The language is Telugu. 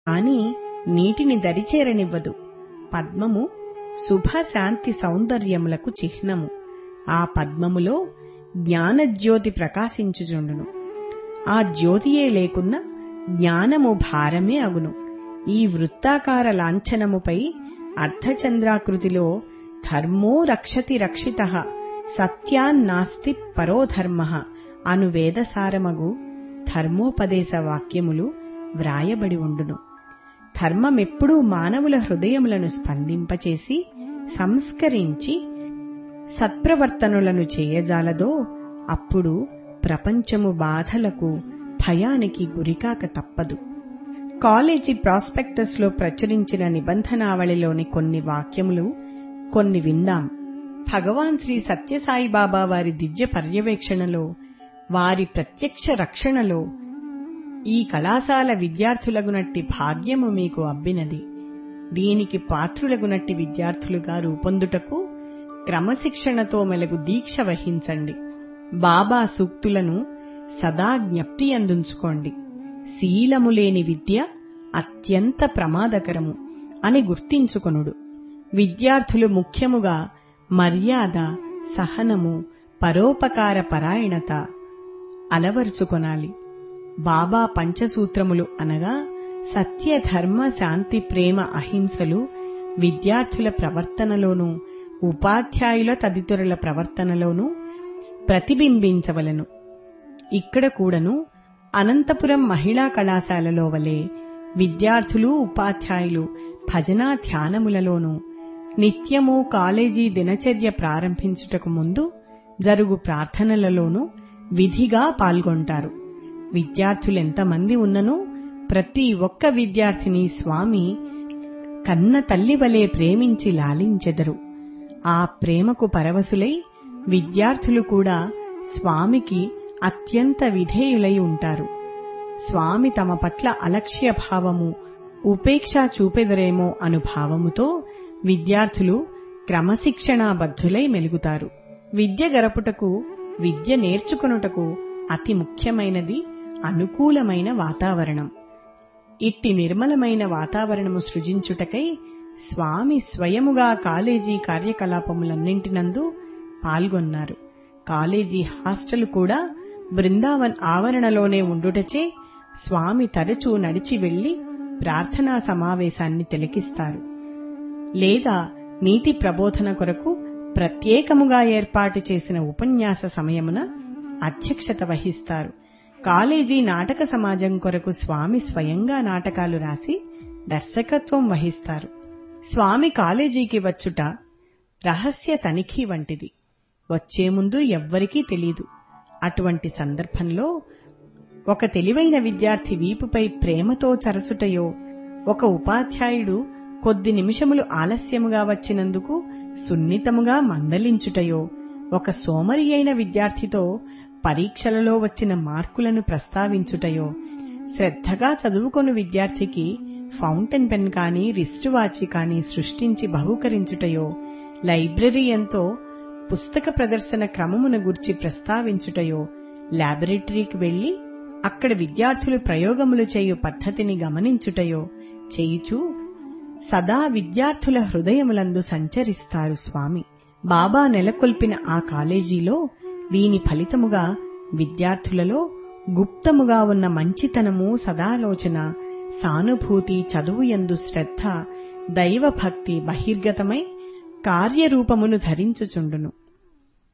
కాని నీటిని దరిచేరనివ్వదు పద్మము శుభ శాంతి సౌందర్యములకు చిహ్నము ఆ పద్మములో జ్ఞానజ్యోతి ప్రకాశించుచుండును ఆ జ్యోతియే లేకున్నా జ్ఞానము భారమే అగును ఈ వృత్తాకార లాంఛనముపై అర్ధచంద్రాకృతిలో ధర్మో రక్షతి రక్షిత సత్యాన్నాస్తి పరోధర్మ అను వేదసారమగు ధర్మోపదేశ వాక్యములు వ్రాయబడి ఉండును ధర్మమెప్పుడూ మానవుల హృదయములను స్పందింపచేసి సంస్కరించి సత్ప్రవర్తనులను చేయజాలదో అప్పుడు ప్రపంచము బాధలకు భయానికి గురికాక తప్పదు కాలేజీ ప్రాస్పెక్టస్ లో ప్రచురించిన నిబంధనావళిలోని కొన్ని వాక్యములు కొన్ని విందాం భగవాన్ శ్రీ సత్యసాయిబాబా వారి దివ్య పర్యవేక్షణలో వారి ప్రత్యక్ష రక్షణలో ఈ కళాశాల విద్యార్థులగునట్టి భాగ్యము మీకు అబ్బినది దీనికి పాత్రులగునట్టి విద్యార్థులుగా రూపొందుటకు క్రమశిక్షణతో మెలగు దీక్ష వహించండి బాబా సూక్తులను సదా జ్ఞప్తి అందించుకోండి శీలము లేని విద్య అత్యంత ప్రమాదకరము అని గుర్తించుకొనుడు విద్యార్థులు ముఖ్యముగా మర్యాద సహనము పరోపకార పరాయణత అలవర్చుకొనాలి బాబా పంచసూత్రములు అనగా సత్య ధర్మ శాంతి ప్రేమ అహింసలు విద్యార్థుల ప్రవర్తనలోనూ ఉపాధ్యాయుల తదితరుల ప్రవర్తనలోనూ ప్రతిబింబించవలను ఇక్కడ కూడాను అనంతపురం మహిళా కళాశాలలో వలె విద్యార్థులు ఉపాధ్యాయులు భజనా ధ్యానములలోనూ నిత్యము కాలేజీ దినచర్య ప్రారంభించుటకు ముందు జరుగు ప్రార్థనలలోనూ విధిగా పాల్గొంటారు విద్యార్థులెంతమంది ఉన్ననూ ప్రతి ఒక్క విద్యార్థిని స్వామి కన్న తల్లి వలె ప్రేమించి లాలించెదరు ఆ ప్రేమకు పరవశులై విద్యార్థులు కూడా స్వామికి అత్యంత విధేయులై ఉంటారు స్వామి తమ పట్ల అలక్ష్య భావము ఉపేక్ష చూపెదరేమో అను భావముతో విద్యార్థులు క్రమశిక్షణాబద్ధులై మెలుగుతారు విద్య గరపుటకు విద్య నేర్చుకొనుటకు అతి ముఖ్యమైనది అనుకూలమైన వాతావరణం ఇట్టి నిర్మలమైన వాతావరణము సృజించుటకై స్వామి స్వయముగా కాలేజీ కార్యకలాపములన్నింటినందు పాల్గొన్నారు కాలేజీ హాస్టల్ కూడా బృందావన్ ఆవరణలోనే ఉండుటచే స్వామి తరచూ నడిచి వెళ్లి ప్రార్థనా సమావేశాన్ని తిలకిస్తారు లేదా నీతి ప్రబోధన కొరకు ప్రత్యేకముగా ఏర్పాటు చేసిన ఉపన్యాస సమయమున అధ్యక్షత వహిస్తారు కాలేజీ నాటక సమాజం కొరకు స్వామి స్వయంగా నాటకాలు రాసి దర్శకత్వం వహిస్తారు స్వామి కాలేజీకి వచ్చుట రహస్య తనిఖీ వంటిది వచ్చే ముందు ఎవ్వరికీ తెలీదు అటువంటి సందర్భంలో ఒక తెలివైన విద్యార్థి వీపుపై ప్రేమతో చరసుటయో ఒక ఉపాధ్యాయుడు కొద్ది నిమిషములు ఆలస్యముగా వచ్చినందుకు సున్నితముగా మందలించుటయో ఒక సోమరి అయిన విద్యార్థితో పరీక్షలలో వచ్చిన మార్కులను ప్రస్తావించుటయో శ్రద్ధగా చదువుకొను విద్యార్థికి ఫౌంటైన్ పెన్ కానీ రిస్ట్ వాచి కానీ సృష్టించి బహుకరించుటయో లైబ్రరీయంతో పుస్తక ప్రదర్శన క్రమమును గుర్చి ప్రస్తావించుటయో లాబొరేటరీకి వెళ్లి అక్కడ విద్యార్థులు ప్రయోగములు చేయు పద్ధతిని గమనించుటయో చేయుచూ సదా విద్యార్థుల హృదయములందు సంచరిస్తారు స్వామి బాబా నెలకొల్పిన ఆ కాలేజీలో దీని ఫలితముగా విద్యార్థులలో గుప్తముగా ఉన్న మంచితనము సదాలోచన సానుభూతి చదువు యందు శ్రద్ధ దైవభక్తి బహిర్గతమై కార్యరూపమును ధరించుచుండును